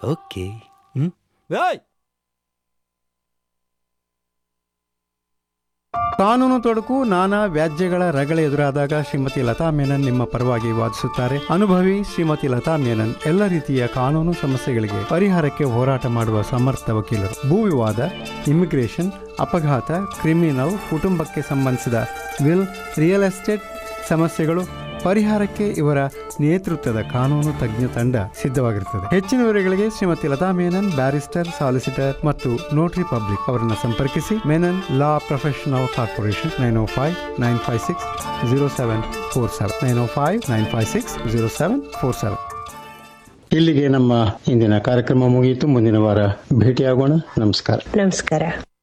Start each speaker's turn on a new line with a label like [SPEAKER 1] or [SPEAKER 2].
[SPEAKER 1] okay ಹ್ಮ್
[SPEAKER 2] ಏಯ್
[SPEAKER 3] ಕಾನೂನು ತೊಡಕು ನಾನಾ ವ್ಯಾಜ್ಯಗಳ ರಗಳೆ ಎದುರಾದಾಗ ಶ್ರೀಮತಿ ಲತಾ ಮೇನನ್ ನಿಮ್ಮ ಪರವಾಗಿ ವಾದಿಸುತ್ತಾರೆ ಅನುಭವಿ ಶ್ರೀಮತಿ ಲತಾ ಮೇನನ್ ಎಲ್ಲ ರೀತಿಯ ಕಾನೂನು ಸಮಸ್ಯೆಗಳಿಗೆ ಪರಿಹಾರಕ್ಕೆ ಹೋರಾಟ ಮಾಡುವ ಸಮರ್ಥ ವಕೀಲರು ಭೂ ವಿವಾದ ಇಮಿಗ್ರೇಷನ್ ಅಪಘಾತ ಕ್ರಿಮಿನಲ್ ಕುಟುಂಬಕ್ಕೆ ಸಂಬಂಧಿಸಿದ ವಿಲ್ ರಿಯಲ್ ಎಸ್ಟೇಟ್ ಸಮಸ್ಯೆಗಳು ಪರಿಹಾರಕ್ಕೆ ಇವರ ನೇತೃತ್ವದ ಕಾನೂನು ತಜ್ಞ ತಂಡ ಸಿದ್ಧವಾಗಿರುತ್ತದೆ ಹೆಚ್ಚಿನ ವಿವರಗಳಿಗೆ ಶ್ರೀಮತಿ ಲತಾ ಮೇನನ್ ಬ್ಯಾರಿಸ್ಟರ್ ಸಾಲಿಸಿಟರ್ ಮತ್ತು ನೋಟರಿ ಪಬ್ಲಿಕ್ ಅವರನ್ನು ಸಂಪರ್ಕಿಸಿ Menon law professional corporation nine O five nine five six zero seven four seven nine O five nine five six zero seven four seven ಇಲ್ಲಿಗೆ ನಮ್ಮ ಇಂದಿನ ಕಾರ್ಯಕ್ರಮ ಮುಗಿಯಿತು ಮುಂದಿನ ವಾರ ಭೇಟಿಯಾಗೋಣ ನಮಸ್ಕಾರ
[SPEAKER 4] ನಮಸ್ಕಾರ